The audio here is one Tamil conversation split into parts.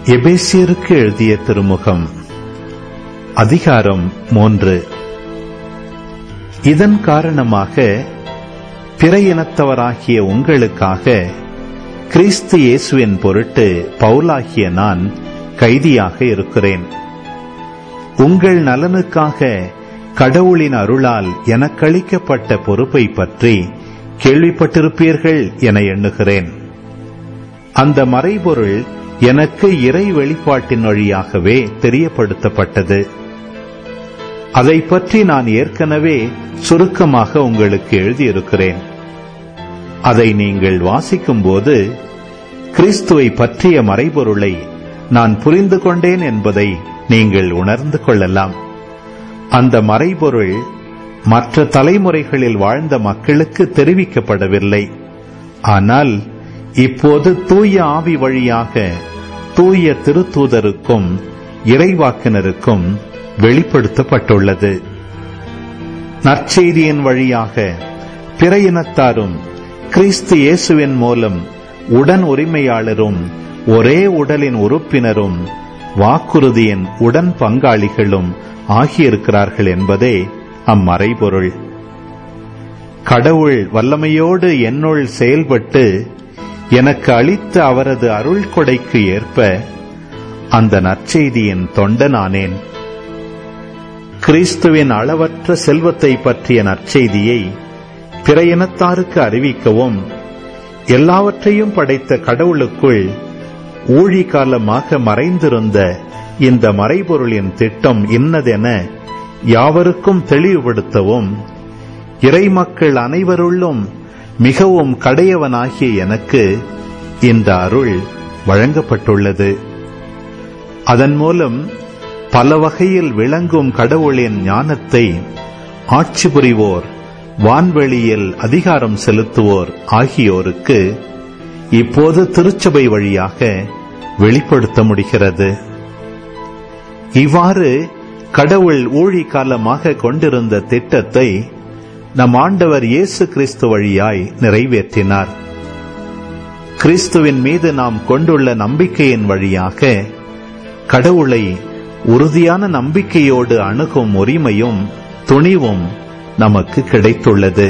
எபேசியருக்கு எழுதிய திருமுகம் அதிகாரம் மூன்று இதன் காரணமாக பிற இனத்தவராகிய உங்களுக்காக கிறிஸ்து இயேசுவின் பொருட்டு பவுலாகிய நான் கைதியாக இருக்கிறேன் உங்கள் நலனுக்காக கடவுளின் அருளால் எனக்களிக்கப்பட்ட பொறுப்பை பற்றி கேள்விப்பட்டிருப்பீர்கள் என எண்ணுகிறேன் அந்த மறைபொருள் எனக்கு இறை வெளிப்பாட்டின் வழியாகவே தெரியப்படுத்தப்பட்டது அதை பற்றி நான் ஏற்கனவே சுருக்கமாக உங்களுக்கு எழுதியிருக்கிறேன் அதை நீங்கள் வாசிக்கும்போது கிறிஸ்துவை பற்றிய மறைபொருளை நான் புரிந்து கொண்டேன் என்பதை நீங்கள் உணர்ந்து கொள்ளலாம் அந்த மறைபொருள் மற்ற தலைமுறைகளில் வாழ்ந்த மக்களுக்கு தெரிவிக்கப்படவில்லை ஆனால் இப்போது தூய ஆவி வழியாக தூய திருத்தூதருக்கும் இறைவாக்கினருக்கும் வெளிப்படுத்தப்பட்டுள்ளது நற்செய்தியின் வழியாக பிற இனத்தாரும் கிறிஸ்து இயேசுவின் மூலம் உடன் உரிமையாளரும் ஒரே உடலின் உறுப்பினரும் வாக்குறுதியின் உடன் பங்காளிகளும் ஆகியிருக்கிறார்கள் என்பதே அம்மறைபொருள் கடவுள் வல்லமையோடு என்னுள் செயல்பட்டு எனக்கு அளித்த அவரது அருள் கொடைக்கு ஏற்ப அந்த நற்செய்தியின் தொண்டனானேன் கிறிஸ்துவின் அளவற்ற செல்வத்தை பற்றிய நற்செய்தியை பிற இனத்தாருக்கு அறிவிக்கவும் எல்லாவற்றையும் படைத்த கடவுளுக்குள் ஊழி காலமாக மறைந்திருந்த இந்த மறைபொருளின் திட்டம் இன்னதென யாவருக்கும் தெளிவுபடுத்தவும் இறைமக்கள் அனைவருள்ளும் மிகவும் கடையவனாகிய எனக்கு இந்த அருள் வழங்கப்பட்டுள்ளது அதன் மூலம் பல வகையில் விளங்கும் கடவுளின் ஞானத்தை ஆட்சி புரிவோர் வான்வெளியில் அதிகாரம் செலுத்துவோர் ஆகியோருக்கு இப்போது திருச்சபை வழியாக வெளிப்படுத்த முடிகிறது இவ்வாறு கடவுள் ஊழி காலமாக கொண்டிருந்த திட்டத்தை நம் ஆண்டவர் இயேசு கிறிஸ்து வழியாய் நிறைவேற்றினார் கிறிஸ்துவின் மீது நாம் கொண்டுள்ள நம்பிக்கையின் வழியாக கடவுளை உறுதியான நம்பிக்கையோடு அணுகும் உரிமையும் துணிவும் நமக்கு கிடைத்துள்ளது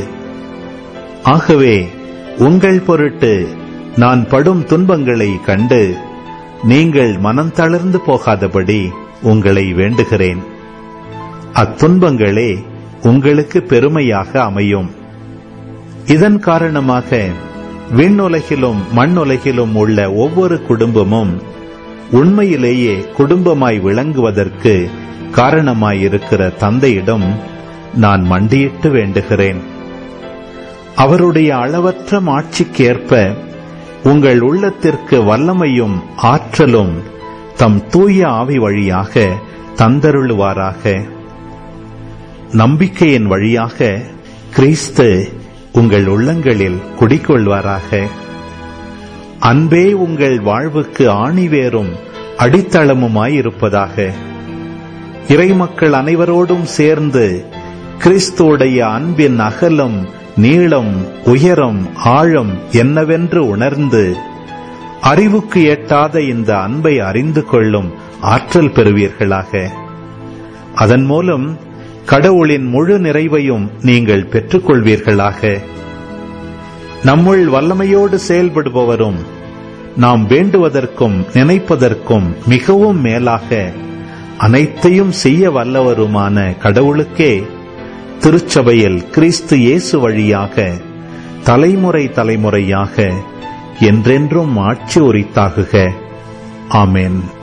ஆகவே உங்கள் பொருட்டு நான் படும் துன்பங்களை கண்டு நீங்கள் மனம் தளர்ந்து போகாதபடி உங்களை வேண்டுகிறேன் அத்துன்பங்களே உங்களுக்கு பெருமையாக அமையும் இதன் காரணமாக விண்ணுலகிலும் மண்ணுலகிலும் உள்ள ஒவ்வொரு குடும்பமும் உண்மையிலேயே குடும்பமாய் விளங்குவதற்கு காரணமாயிருக்கிற தந்தையிடம் நான் மண்டியிட்டு வேண்டுகிறேன் அவருடைய அளவற்ற மாட்சிக்கேற்ப உங்கள் உள்ளத்திற்கு வல்லமையும் ஆற்றலும் தம் தூய ஆவி வழியாக தந்தருளுவாராக நம்பிக்கையின் வழியாக கிறிஸ்து உங்கள் உள்ளங்களில் குடிக்கொள்வாராக அன்பே உங்கள் வாழ்வுக்கு ஆணிவேரும் அடித்தளமுமாயிருப்பதாக இறைமக்கள் அனைவரோடும் சேர்ந்து கிறிஸ்துவுடைய அன்பின் அகலம் நீளம் உயரம் ஆழம் என்னவென்று உணர்ந்து அறிவுக்கு எட்டாத இந்த அன்பை அறிந்து கொள்ளும் ஆற்றல் பெறுவீர்களாக அதன் மூலம் கடவுளின் முழு நிறைவையும் நீங்கள் பெற்றுக்கொள்வீர்களாக நம்முள் வல்லமையோடு செயல்படுபவரும் நாம் வேண்டுவதற்கும் நினைப்பதற்கும் மிகவும் மேலாக அனைத்தையும் செய்ய வல்லவருமான கடவுளுக்கே திருச்சபையில் கிறிஸ்து இயேசு வழியாக தலைமுறை தலைமுறையாக என்றென்றும் ஆட்சி உரித்தாகுக ஆமேன்